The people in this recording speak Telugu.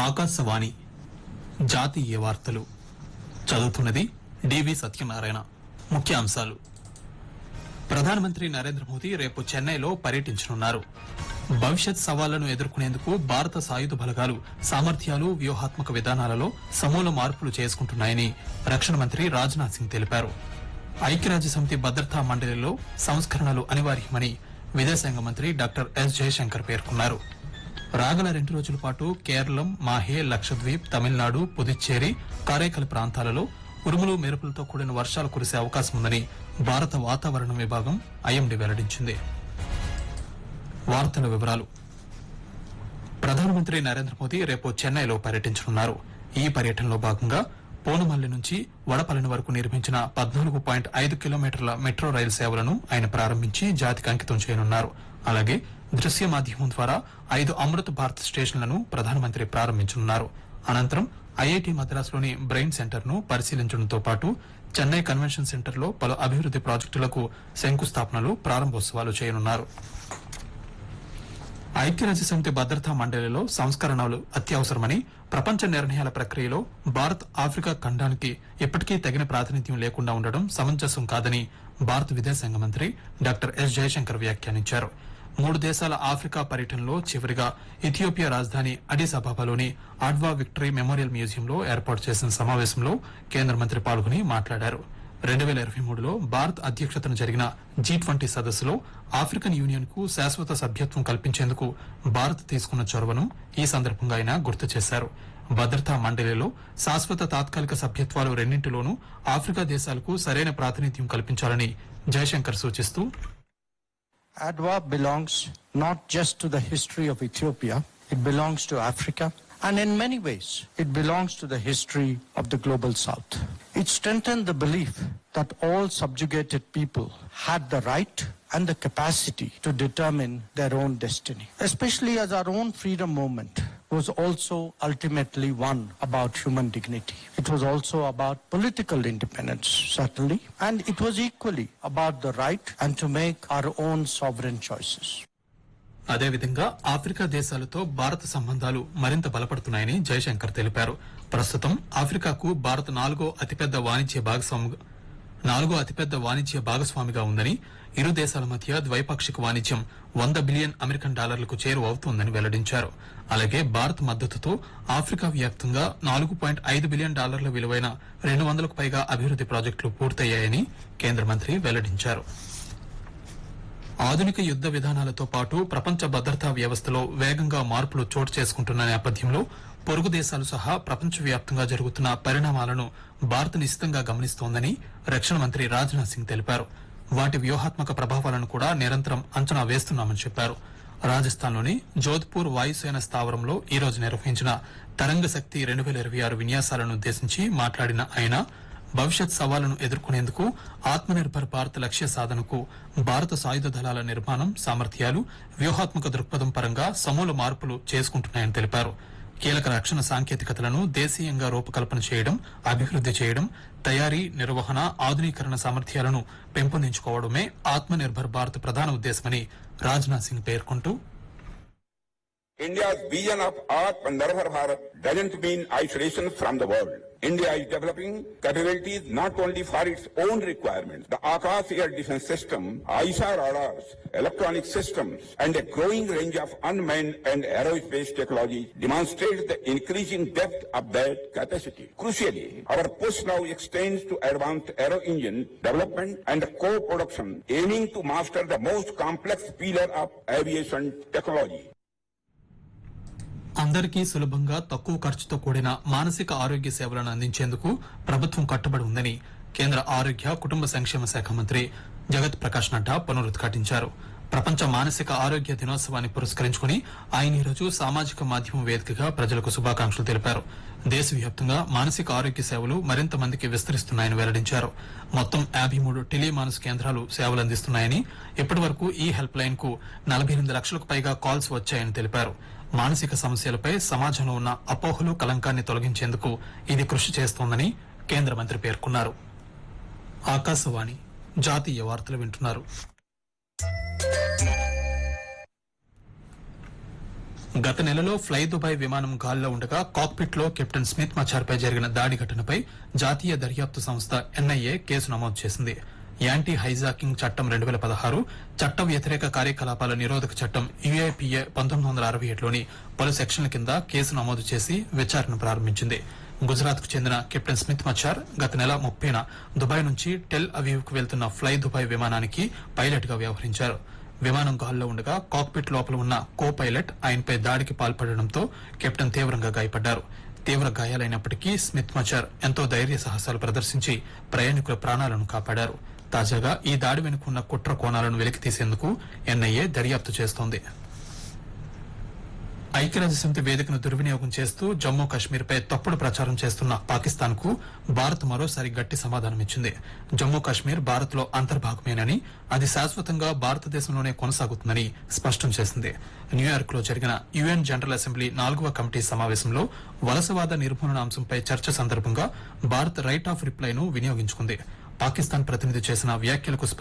ఆకాశవాణి జాతీయ వార్తలు చదువుతున్నది డివి సత్యనారాయణ ముఖ్యాంశాలు ప్రధానమంత్రి నరేంద్ర మోదీ రేపు చెన్నైలో పర్యటించనున్నారు భవిష్యత్ సవాళ్లను ఎదుర్కొనేందుకు భారత సాయుధ బలగాలు సామర్థ్యాలు వ్యూహాత్మక విధానాలలో సమూల మార్పులు చేసుకుంటున్నాయని రక్షణ మంత్రి రాజ్నాథ్ సింగ్ తెలిపారు ఐక్యరాజ్య సమితి భద్రతా మండలిలో సంస్కరణలు అనివార్యమని విదేశాంగ మంత్రి డాక్టర్ ఎస్ జయశంకర్ పేర్కొన్నారు రాగల రెండు రోజుల పాటు కేరళం మాహే లక్షద్వీప్ తమిళనాడు పుదుచ్చేరి కారైకల్ ప్రాంతాలలో ఉరుములు మెరుపులతో కూడిన వర్షాలు కురిసే అవకాశం ఉందని భారత వాతావరణ విభాగం ఐఎండీ వెల్లడించింది వార్తల వివరాలు ప్రధానమంత్రి నరేంద్ర మోదీ రేపు చెన్నైలో పర్యటించనున్నారు ఈ పర్యటనలో భాగంగా పోనుమల్లి నుంచి వడపల్లిని వరకు నిర్మించిన పద్నాలుగు పాయింట్ ఐదు కిలోమీటర్ల మెట్రో రైలు సేవలను ఆయన ప్రారంభించి జాతికి అంకితం చేయనున్నారు అలాగే దృశ్య మాధ్యమం ద్వారా ఐదు అమృత్ భారత్ స్టేషన్లను ప్రధానమంత్రి ప్రారంభించనున్నారు అనంతరం ఐఐటి మద్రాసులోని బ్రెయిన్ సెంటర్ ను పరిశీలించడంతో పాటు చెన్నై కన్వెన్షన్ సెంటర్ లో పలు అభివృద్ది ప్రాజెక్టులకు శంకుస్థాపనలు ప్రారంభోత్సవాలు చేయనున్నారు ఐక్యరాజ్య సమితి భద్రతా మండలిలో సంస్కరణలు అత్యవసరమని ప్రపంచ నిర్ణయాల ప్రక్రియలో భారత్ ఆఫ్రికా ఖండానికి ఎప్పటికీ తగిన ప్రాతినిధ్యం లేకుండా ఉండడం సమంజసం కాదని భారత విదేశాంగ మంత్రి డాక్టర్ ఎస్ జయశంకర్ వ్యాఖ్యానించారు మూడు దేశాల ఆఫ్రికా పర్యటనలో చివరిగా ఇథియోపియా రాజధాని అడిస్ అబాబాలోని అడ్వా విక్టరీ మెమోరియల్ మ్యూజియంలో ఏర్పాటు చేసిన సమావేశంలో కేంద్ర మంత్రి పాల్గొని మాట్లాడారు రెండు వేల ఇరవై మూడులో భారత్ అధ్యక్షతన జరిగిన జీ ట్వంటీ సదస్సులో ఆఫ్రికన్ యూనియన్ కు శాశ్వత సభ్యత్వం కల్పించేందుకు భారత్ తీసుకున్న చొరవను ఈ సందర్భంగా ఆయన గుర్తు చేశారు భద్రతా మండలిలో శాశ్వత తాత్కాలిక సభ్యత్వాలు రెండింటిలోనూ ఆఫ్రికా దేశాలకు సరైన ప్రాతినిధ్యం కల్పించాలని జయశంకర్ సూచిస్తూ Adwa belongs not just to the history of Ethiopia, it belongs to Africa, and in many ways, it belongs to the history of the global south. It strengthened the belief that all subjugated people had the right and the capacity to determine their own destiny, especially as our own freedom movement was also ultimately one about human dignity. It was also about political independence, certainly, and it was equally about the right and to make our own sovereign choices. అదేవిధంగా ఆఫ్రికా దేశాలతో భారత సంబంధాలు మరింత బలపడుతున్నాయని జయశంకర్ తెలిపారు ప్రస్తుతం ఆఫ్రికాకు భారత్ నాలుగో అతిపెద్ద వాణిజ్య భాగస్వామి నాలుగో అతిపెద్ద వాణిజ్య భాగస్వామిగా ఉందని ఇరు దేశాల మధ్య ద్వైపాక్షిక వాణిజ్యం వంద బిలియన్ అమెరికన్ డాలర్లకు చేరువవుతోందని వెల్లడించారు అలాగే భారత్ మద్దతుతో ఆఫ్రికా వ్యాప్తంగా నాలుగు పాయింట్ ఐదు బిలియన్ డాలర్ల విలువైన రెండు వందలకు పైగా అభివృద్ది ప్రాజెక్టులు పూర్తయ్యాయని కేంద్ర మంత్రి వెల్లడించారు ఆధునిక యుద్ద విధానాలతో పాటు ప్రపంచ భద్రతా వ్యవస్థలో వేగంగా మార్పులు చోటు చేసుకుంటున్న నేపథ్యంలో పొరుగు దేశాలు సహా ప్రపంచవ్యాప్తంగా జరుగుతున్న పరిణామాలను భారత్ నిశితంగా గమనిస్తోందని రక్షణ మంత్రి రాజ్నాథ్ సింగ్ తెలిపారు వాటి వ్యూహాత్మక ప్రభావాలను కూడా నిరంతరం అంచనా వేస్తున్నామని చెప్పారు రాజస్థాన్లోని జోధ్పూర్ వాయుసేన స్థావరంలో ఈ రోజు నిర్వహించిన తరంగ శక్తి రెండు వేల ఇరవై ఆరు విన్యాసాలను ఉద్దేశించి మాట్లాడిన ఆయన భవిష్యత్ సవాళ్లను ఎదుర్కొనేందుకు ఆత్మనిర్భర్ భారత్ లక్ష్య సాధనకు భారత సాయుధ దళాల నిర్మాణం సామర్థ్యాలు వ్యూహాత్మక దృక్పథం పరంగా సమూల మార్పులు చేసుకుంటున్నాయని తెలిపారు కీలక రక్షణ సాంకేతికతలను దేశీయంగా రూపకల్పన చేయడం అభివృద్ది చేయడం తయారీ నిర్వహణ ఆధునీకరణ సామర్థ్యాలను పెంపొందించుకోవడమే ఆత్మనిర్భర్ భారత్ ప్రధాన ఉద్దేశమని రాజ్నాథ్ సింగ్ పేర్కొంటూ India's vision of Atmanirbhar Bharat doesn't mean isolation from the world. India is developing capabilities not only for its own requirements. The Akash Air Defense System, ISA radars, electronic systems, and a growing range of unmanned and aerospace technologies demonstrates the increasing depth of that capacity. Crucially, our push now extends to advanced aero engine development and co-production, aiming to master the most complex pillar of aviation technology. అందరికీ సులభంగా తక్కువ ఖర్చుతో కూడిన మానసిక ఆరోగ్య సేవలను అందించేందుకు ప్రభుత్వం కట్టుబడి ఉందని కేంద్ర ఆరోగ్య కుటుంబ సంక్షేమ శాఖ మంత్రి జగత్ ప్రకాష్ నడ్డా పునరుద్ఘాటించారు ప్రపంచ మానసిక ఆరోగ్య దినోత్సవాన్ని పురస్కరించుకుని ఆయన ఈరోజు సామాజిక మాధ్యమం వేదికగా ప్రజలకు శుభాకాంక్షలు తెలిపారు దేశవ్యాప్తంగా మానసిక ఆరోగ్య సేవలు మరింత మందికి విస్తరిస్తున్నాయని వెల్లడించారు మొత్తం యాభై మూడు టెలిమానస్ కేంద్రాలు సేవలు అందిస్తున్నాయని ఇప్పటి వరకు ఈ హెల్ప్ లైన్ కు నలభై ఎనిమిది లక్షలకు పైగా కాల్స్ వచ్చాయని తెలిపారు మానసిక సమస్యలపై సమాజంలో ఉన్న అపోహలు కలంకాన్ని తొలగించేందుకు ఇది కృషి చేస్తోందని కేంద్ర మంత్రి పేర్కొన్నారు ఆకాశవాణి జాతీయ వార్తలు వింటున్నారు గత నెలలో ఫ్లై దుబాయ్ విమానం గాల్లో ఉండగా కాక్పిట్ లో కెప్టెన్ స్మిత్ మచార్పై జరిగిన దాడి ఘటనపై జాతీయ దర్యాప్తు సంస్థ ఎన్ఐఏ కేసు నమోదు చేసింది యాంటీ హైజాకింగ్ చట్టం రెండు వేల పదహారు చట్ట వ్యతిరేక కార్యకలాపాల నిరోధక చట్టం యుఏపిఏ పంతొమ్మిది వందల అరవై ఏడులోని పలు సెక్షన్ల కింద కేసు నమోదు చేసి విచారణ ప్రారంభించింది గుజరాత్ కు చెందిన కెప్టెన్ స్మిత్ మచార్ గత నెల ముప్పైన దుబాయ్ నుంచి టెల్ అవీవ్ కు వెళ్తున్న ఫ్లై దుబాయ్ విమానానికి పైలట్ గా వ్యవహరించారు విమానం గాల్లో ఉండగా కాక్పిట్ లోపల ఉన్న కో పైలట్ ఆయనపై దాడికి పాల్పడడంతో కెప్టెన్ తీవ్రంగా గాయపడ్డారు తీవ్ర గాయాలైనప్పటికీ స్మిత్ మచార్ ఎంతో ధైర్య సాహసాలు ప్రదర్శించి ప్రయాణికుల ప్రాణాలను కాపాడారు తాజాగా ఈ దాడి వెనుకున్న కుట్ర కోణాలను వెలికి తీసేందుకు ఎన్ఐఏ దర్యాప్తు చేస్తోంది ఐక్యరాజ్యసమితి వేదికను దుర్వినియోగం చేస్తూ జమ్మూ కాశ్మీర్ పై తప్పుడు ప్రచారం చేస్తున్న పాకిస్తాన్ కు భారత్ మరోసారి గట్టి సమాధానమిచ్చింది జమ్మూ కాశ్మీర్ భారత్ లో అంతర్భాగమేనని అది శాశ్వతంగా భారతదేశంలోనే కొనసాగుతుందని స్పష్టం చేసింది న్యూయార్క్ లో జరిగిన యుఎన్ జనరల్ అసెంబ్లీ నాలుగవ కమిటీ సమావేశంలో వలసవాద నిర్మూలన అంశంపై చర్చ సందర్భంగా భారత్ రైట్ ఆఫ్ రిప్లైను వినియోగించుకుంది పాకిస్తాన్ ప్రతినిధి చేసిన వ్యాఖ్యలకు